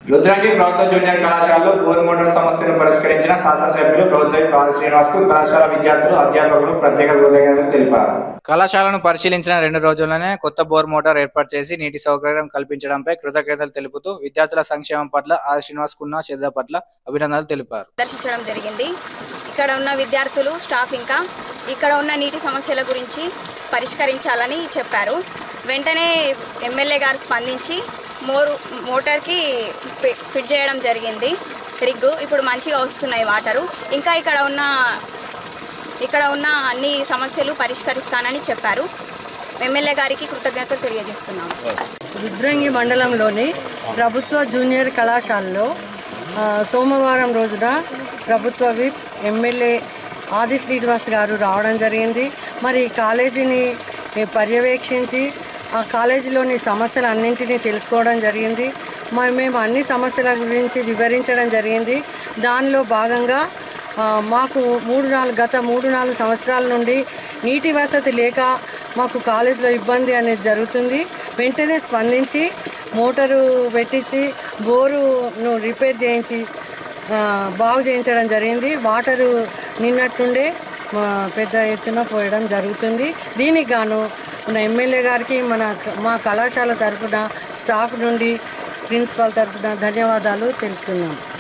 రుద్రంగి ప్రభుత్వ జూనియర్ కళాశాలలో bore motor సమస్యను పరిష్కరించిన శాసనసభ్యులు ప్రభుత్వ పాద శ్రీనివాస్ కు కళాశాల విద్యార్థులు అధ్యాపకులు ప్రత్యేక కృతజ్ఞతలు తెలిపారు కళాశాలను పరిశీలించిన రెండు రోజుల్లోనే కొత్త బోర్ మోటార్ ఏర్పాటు చేసి నీటి సౌకర్యం కల్పించడంపై కృతజ్ఞతలు తెలుపుతూ విద్యార్థుల సంక్షేమం పట్ల ఆర్ శ్రీనివాస్ కున్న శ్రద్ధ పట్ల అభినందనలు తెలిపారు దర్శించడం జరిగింది ఇక్కడ ఉన్న విద్యార్థులు స్టాఫ్ ఇంకా ఇక్కడ ఉన్న నీటి సమస్యల గురించి పరిష్కరించాలని చెప్పారు వెంటనే ఎమ్మెల్యే గారు స్పందించి మోరు మోటార్కి ఫి- ఫిట్ చేయడం జరిగింది రిగ్గు ఇప్పుడు మంచిగా వస్తున్నాయి వాటరు ఇంకా ఇక్కడ ఉన్న ఇక్కడ ఉన్న అన్ని సమస్యలు పరిష్కరిస్తానని చెప్పారు ఎమ్మెల్యే గారికి కృతజ్ఞతలు తెలియజేస్తున్నాము రుద్రంగి మండలంలోని ప్రభుత్వ జూనియర్ కళాశాలలో ఆ, సోమవారం రోజున ప్రభుత్వ విప్ ఎమ్మెల్యే ఆది శ్రీనివాస్ గారు రావడం జరిగింది మరి ఈ కాలేజీని ఏ, పర్యవేక్షించి ఆ కాలేజీలోని సమస్యలు అన్నింటినీ తెలుసుకోవడం జరిగింది మరి మేము అన్ని సమస్యల గురించి వివరించడం జరిగింది దానిలో భాగంగా ఆ, మాకు మూడు నాలుగు గత మూడు నాలుగు సంవత్సరాల నుండి నీటి వసతి లేక మాకు కాలేజీలో ఇబ్బంది అనేది జరుగుతుంది వెంటనే స్పందించి మోటారు పెట్టించి బోరును రిపేర్ చేయించి ఆ, బాగు చేయించడం జరిగింది వాటరు నిన్నట్టుండే మా పెద్ద ఎత్తున పోయడం జరుగుతుంది దీనికి గాను మన ఎమ్మెల్యే గారికి మన మా కళాశాల తరఫున స్టాఫ్ నుండి ప్రిన్సిపాల్ తరఫున ధన్యవాదాలు తెలుపుతున్నాం